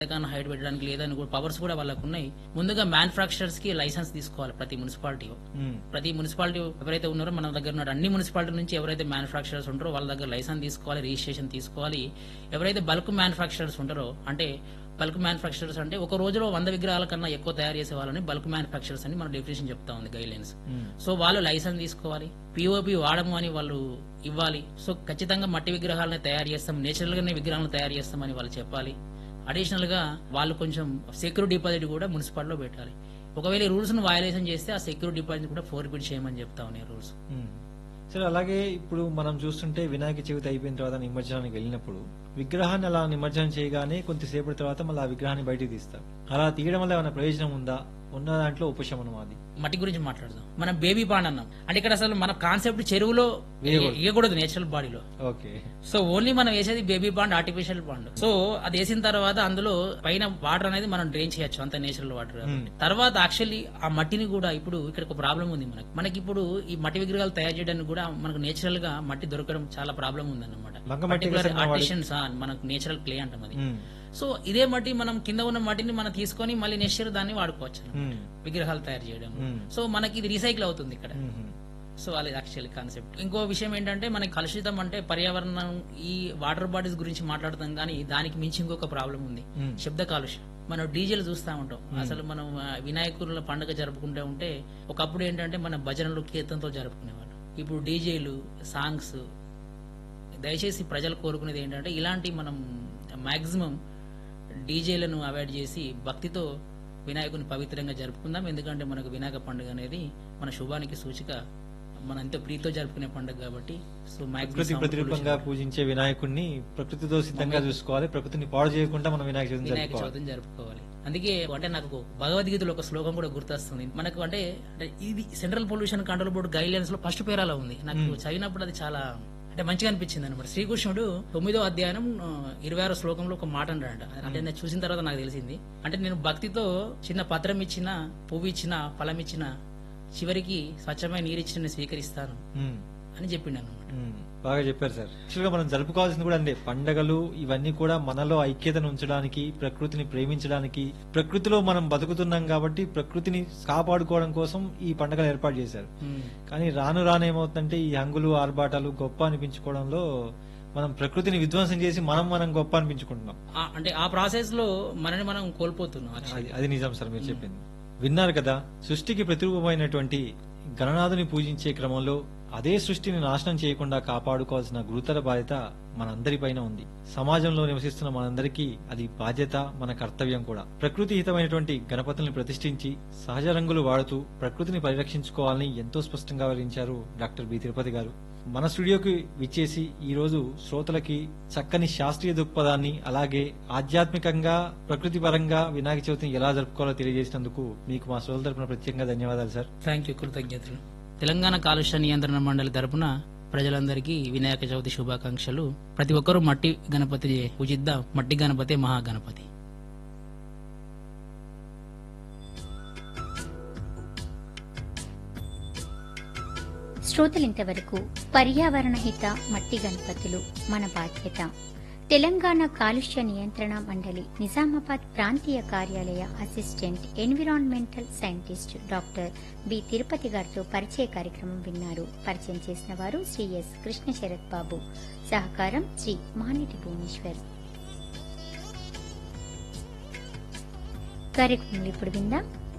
కానీ హైట్ పెట్టడానికి లేదని కూడా పవర్స్ కూడా వాళ్ళకు ఉన్నాయి ముందుగా మ్యానుఫాక్చరర్స్ కి లైసెన్స్ తీసుకోవాలి ప్రతి మున్సిపాలిటీ ఉమ్, ప్రతి మున్సిపాలిటీ ఎవరైతే ఉన్నారో మన దగ్గర ఉన్న అన్ని మున్సిపాలిటీ నుంచి ఎవరైతే మ్యానుఫాక్చరర్స్ ఉంటారో వాళ్ళ దగ్గర లైసెన్స్ తీసుకోవాలి రిజిస్ట్రేషన్ తీసుకోవాలి ఎవరైతే బల్క్ మ్యానుఫాక్చరర్స్ ఉంటారో అంటే బల్క్ మ్యానుఫాక్చరర్స్ అంటే ఒక రోజులో వంద విగ్రహాల కన్నా ఎక్కువ తయారు చేసే వాళ్ళని బల్క్ మ్యానుఫాక్చరర్స్ అని మన డెఫినేషన్ చెప్తా ఉంది గైడ్ లైన్స్ ఉమ్, సో వాళ్ళు లైసెన్స్ తీసుకోవాలి పిఓపి వాడము అని వాళ్ళు ఇవ్వాలి సో ఖచ్చితంగా మట్టి విగ్రహాలను తయారు చేస్తాం నేచురల్ గానే విగ్రహాలను తయారు చేస్తామని వాళ్ళు చెప్పాలి అడిషనల్ గా వాళ్ళు కొంచెం సెక్యూరిటీ డిపాజిట్ కూడా మున్సిపాలిటీలో పెట్టాలి ఒకవేళ ఈ రూల్స్ ను వయలేషన్ చేస్తే ఆ సెక్యూరిటీ డిపాజిట్ కూడా ఫోర్బిట్ చేయమని చెప్తా ఉన్నాయి రూల్స్ ఉమ్. సరే అలాగే ఇప్పుడు మనం చూస్తుంటే వినాయక చవితి అయిపోయిన తర్వాత నిమజ్జనానికి వెళ్ళినప్పుడు విగ్రహాన్ని అలా నిమజ్జనం చేయగానే కొంతసేపటి తర్వాత మళ్ళీ ఆ విగ్రహాన్ని బయటికి తీస్తారు అలా తీయడం వల్ల ఏమైనా ప్రయోజనం ఉందా ఉన్న దాంట్లో ఉపశమనం అది మట్టి గురించి మాట్లాడదాం మనం బేబీ పాండ్ అన్నాం అంటే ఇక్కడ అసలు మన కాన్సెప్ట్ చెరువులో వేయకూడదు. ఇవ్వకూడదు నేచురల్ బాడీలో ఓకే సో ఓన్లీ మనం వేసేది baby bond artificial bond so అది వేసిన తర్వాత అందులో పైన వాటర్ అనేది మనం డ్రైన్ చేయొచ్చు అంత నేచురల్ వాటర్ కాబట్టి. తర్వాత యాక్చువల్లీ ఆ మట్టిని కూడా ఇప్పుడు ఇక్కడ ఒక ప్రాబ్లం ఉంది మనకి మనకి ఇప్పుడు ఈ మట్టి విగ్రహాలు తయారు చేయడానికి కూడా మనకు నేచురల్ గా మట్టి దొరకడం చాలా ప్రాబ్లం ఉందన్నమాట బంకమట్టి Particular కోసం వాడే- artisans, ఆ, మనకు నేచురల్ క్లే అంటాం అది ఉమ్, సో ఇదే మట్టి మనం కింద ఉన్న మట్టిని మనం తీసుకొని మళ్ళీ నెక్స్ట్ ఇయర్ దాన్ని వాడుకోవచ్చు ఉమ్, విగ్రహాలు తయారు చేయడం ఉమ్, సో మనకి ఇది రీసైకిల్ అవుతుంది ఇక్కడ ఉమ్, సో అది యాక్చువల్ కాన్సెప్ట్ ఇంకో విషయం ఏంటంటే మనకి కలుషితం అంటే పర్యావరణం ఈ వాటర్ బాడీస్ గురించి మాట్లాడతాం కానీ దానికి మించి ఇంకొక ప్రాబ్లం ఉంది ఉమ్, శబ్ద కాలుష్యం మనం డీజేలు చూస్తూ ఉంటాం అసలు మనం ఆ, వినాయకుల పండుగ జరుపుకుంటూ ఉంటే ఒకప్పుడు ఏంటంటే మన భజనలు కీర్తనతో జరుపుకునేవాళ్ళు ఇప్పుడు డీజేలు సాంగ్స్ దయచేసి ప్రజలు కోరుకునేది ఏంటంటే ఇలాంటి మనం మాక్సిమం డీజేలను అవాయిడ్ చేసి భక్తితో వినాయకుని పవిత్రంగా జరుపుకుందాం ఎందుకంటే మనకు వినాయక పండుగ అనేది మన శుభానికి సూచిక మన ఎంతో ప్రీతితో జరుపుకునే పండుగ కాబట్టి సో ప్రకృతి ప్రతిరూపంగా పూజించే వినాయకుడిని ప్రకృతితో సిద్ధంగా చూసుకోవాలి ప్రకృతిని పాడు చేయకుండా మనం వినాయక చవితిని వినాయక జరుపుకోవాలి చవితిని జరుపుకోవాలి అందుకే అంటే నాకు భగవద్గీతలో ఒక శ్లోకం కూడా గుర్తొస్తుంది మనకు అంటే అంటే ఇది central pollution control board guidelines లో ఫస్ట్ పేరాలో ఉంది నాకు చదివినప్పుడు అది చాలా అంటే మంచిగా అనిపించింది అనమాట శ్రీకృష్ణుడు తొమ్మిదో అధ్యాయం ఆ, ఇరవై ఆరో శ్లోకంలో ఒక మాట అంటాడంట అంటే నేను చూసిన తర్వాత నాకు తెలిసింది అంటే నేను భక్తితో చిన్న పత్రం ఇచ్చిన పువ్వు ఇచ్చిన ఫలం ఇచ్చిన చివరికి స్వచ్ఛమైన నీరు ఇచ్చిన నేను స్వీకరిస్తాను ఉమ్, అని చెప్పిండు అనమాట ఉమ్, బాగా చెప్పారు సార్ యాక్చువల్ గా మనం జరుపుకోవాల్సింది కూడా అంతే పండగలు ఇవన్నీ కూడా మనలో ఐక్యతను ఉంచడానికి ప్రకృతిని ప్రేమించడానికి ప్రకృతిలో మనం బతుకుతున్నాం కాబట్టి ప్రకృతిని కాపాడుకోవడం కోసం ఈ పండగలు ఏర్పాటు చేశారు కానీ రాను రాను ఏమవుతుందంటే ఈ హంగులు ఆర్భాటాలు గొప్ప అనిపించుకోవడంలో మనం ప్రకృతిని విధ్వంసం చేసి మనం మనం గొప్ప అనిపించుకుంటున్నాం ఆ- అంటే ఆ ప్రాసెస్ లో మనని మనం కోల్పోతున్నాం actually. అది అది నిజం సార్ మీరు చెప్పింది విన్నారు కదా సృష్టికి ప్రతిరూపమైనటువంటి గణనాథుని పూజించే క్రమంలో అదే సృష్టిని నాశనం చేయకుండా కాపాడుకోవాల్సిన గురుతర బాధ్యత మనందరిపైన ఉంది సమాజంలో నివసిస్తున్న మనందరికీ అది బాధ్యత మన కర్తవ్యం కూడా ప్రకృతి హితమైనటువంటి గణపతుల్ని ప్రతిష్ఠించి సహజ రంగులు వాడుతూ ప్రకృతిని పరిరక్షించుకోవాలని ఎంతో స్పష్టంగా వివరించారు డాక్టర్ బి తిరుపతి గారు మన స్టూడియోకి విచ్చేసి ఈ రోజు శ్రోతలకి చక్కని శాస్త్రీయ దృక్పథాన్ని అలాగే ఆధ్యాత్మికంగా ప్రకృతి పరంగా వినాయక చవితిని ఎలా జరుపుకోవాలో తెలియజేసినందుకు మీకు మా శ్రోతల తరపున ప్రత్యేకంగా ధన్యవాదాలు సార్ థ్యాంక్ యూ కృతజ్ఞతలు తెలంగాణ కాలుష్య నియంత్రణ మండలి తరపున ప్రజలందరికీ వినాయక చవితి శుభాకాంక్షలు ప్రతి ఒక్కరూ మట్టి గణపతి పూజిద్దాం మట్టి గణపతి మహాగణపతి శ్రోతలింతవరకు పర్యావరణ హిత మట్టి గణపతులు మన బాధ్యత తెలంగాణ కాలుష్య నియంత్రణ మండలి నిజామాబాద్ ప్రాంతీయ కార్యాలయ assistant environmental scientist doctor B Tirupati గారితో పరిచయ కార్యక్రమం విన్నారు పరిచయం చేసిన వారు శ్రీ ఎస్ కృష్ణ శరత్ బాబు సహకారం శ్రీ మానేటి భువనేశ్వర్ కార్యక్రమంలో ఇప్పుడు విందాం